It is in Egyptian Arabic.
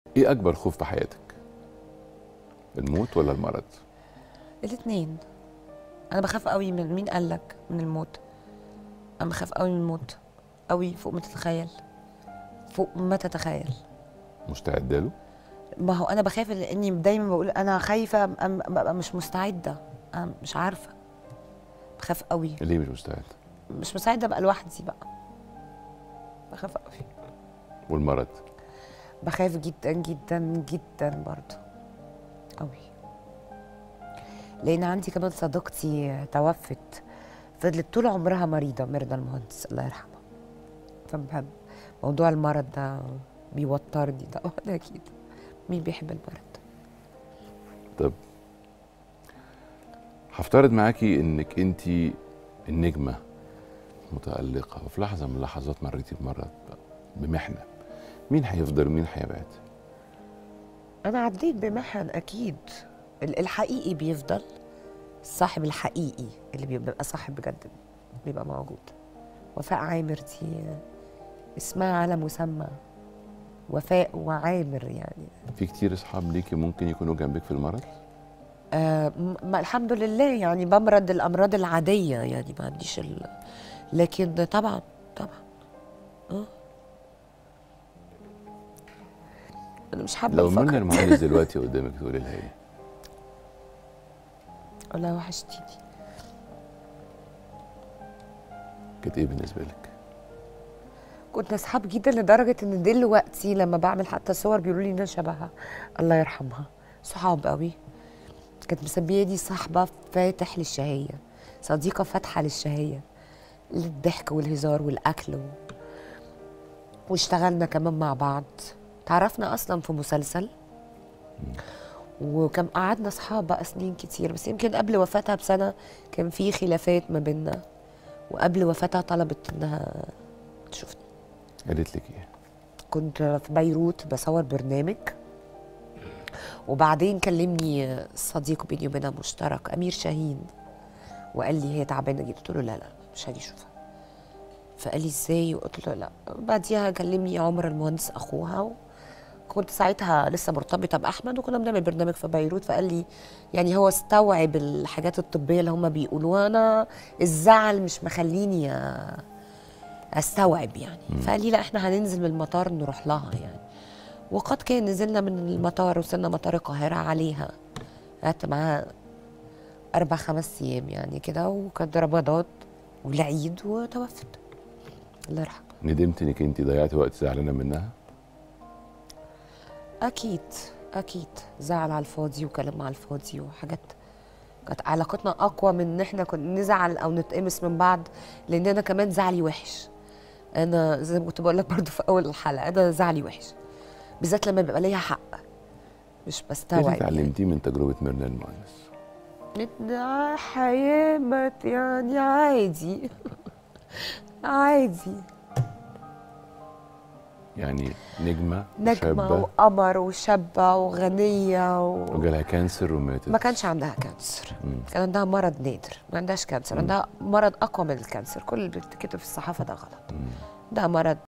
ايه اكبر خوف في حياتك الموت ولا المرض الاثنين انا بخاف قوي من مين قال لك من الموت انا بخاف قوي من الموت قوي فوق ما تتخيل فوق ما تتخيل مستعد له ما هو انا بخاف لاني دايما بقول انا خايفه أم- ببقى مش مستعده انا مش عارفه بخاف قوي ليه مش مستعد مش مستعده ابقى لوحدي بقى بخاف قوي والمرض بخاف جدا جدا جدا برضه قوي لان عندي كمان صديقتي توفت فضلت طول عمرها مريضه ميرنا المهندس الله يرحمها فبحب موضوع المرض ده بيوترني طبعا اكيد مين بيحب المرض طب هفترض معاكي انك انت النجمه متالقه وفي لحظه من اللحظات مريتي بمرض بمحنه مين هيفضل ومين هيبعد انا عديت بمحن اكيد ال- الحقيقي بيفضل الصاحب الحقيقي اللي بيبقى صاحب بجد بيبقى موجود وفاء عامر دي اسمها على مسمى وفاء وعامر يعني في كتير اصحاب ليكي ممكن يكونوا جنبك في المرض آه م- ما الحمد لله يعني بمرض الامراض العاديه يعني ما عنديش ال... لكن طبعا طبعا اه انا مش حابه لو أفكر. منى المهندس دلوقتي قدامك تقولي لها ايه والله وحشتيني كانت ايه بالنسبه لك كنا اصحاب جدا لدرجه ان دلوقتي لما بعمل حتى صور بيقولوا لي ان انا شبهها الله يرحمها صحاب قوي كانت مسمياني صاحبه فاتح للشهيه صديقه فاتحه للشهيه للضحك والهزار والاكل و... واشتغلنا كمان مع بعض تعرفنا اصلا في مسلسل وكان قعدنا اصحاب بقى سنين كتير بس يمكن قبل وفاتها بسنه كان في خلافات ما بيننا وقبل وفاتها طلبت انها تشوفني قالت لك ايه كنت في بيروت بصور برنامج وبعدين كلمني صديق بيني وبينها مشترك امير شاهين وقال لي هي تعبانه جدا قلت له لا لا مش هاجي اشوفها فقال لي ازاي وقلت له لا بعديها كلمني عمر المهندس اخوها كنت ساعتها لسه مرتبطه باحمد وكنا بنعمل برنامج في بيروت فقال لي يعني هو استوعب الحاجات الطبيه اللي هم بيقولوها انا الزعل مش مخليني أ- استوعب يعني فقال لي لا احنا هننزل من المطار نروح لها يعني وقد كان نزلنا من المطار وصلنا مطار القاهره عليها قعدت معاها اربع خمس ايام يعني كده وكانت رمضان والعيد وتوفت الله يرحمها ندمت انك انت ضيعتي وقت زعلانه منها اكيد اكيد زعل على الفاضي وكلام على الفاضي وحاجات كانت علاقتنا اقوى من ان احنا كنا نزعل او نتقمص من بعض لان انا كمان زعلي وحش انا زي ما كنت بقول لك برضو في اول الحلقه انا زعلي وحش بالذات لما بيبقى ليا حق مش ايه بستوعب اللي يعني. اتعلمتيه من تجربه ميرنا المهندس إن حياة ما يعني عادي عادي يعني نجمه نجمة شابه وقمر وشابة وغنية و... وجالها كانسر وماتت ما كانش عندها كانسر مم. كان عندها مرض نادر ما عندهاش كانسر عندها مرض أقوى من الكانسر كل اللي بتكتب في الصحافة ده غلط مم. ده مرض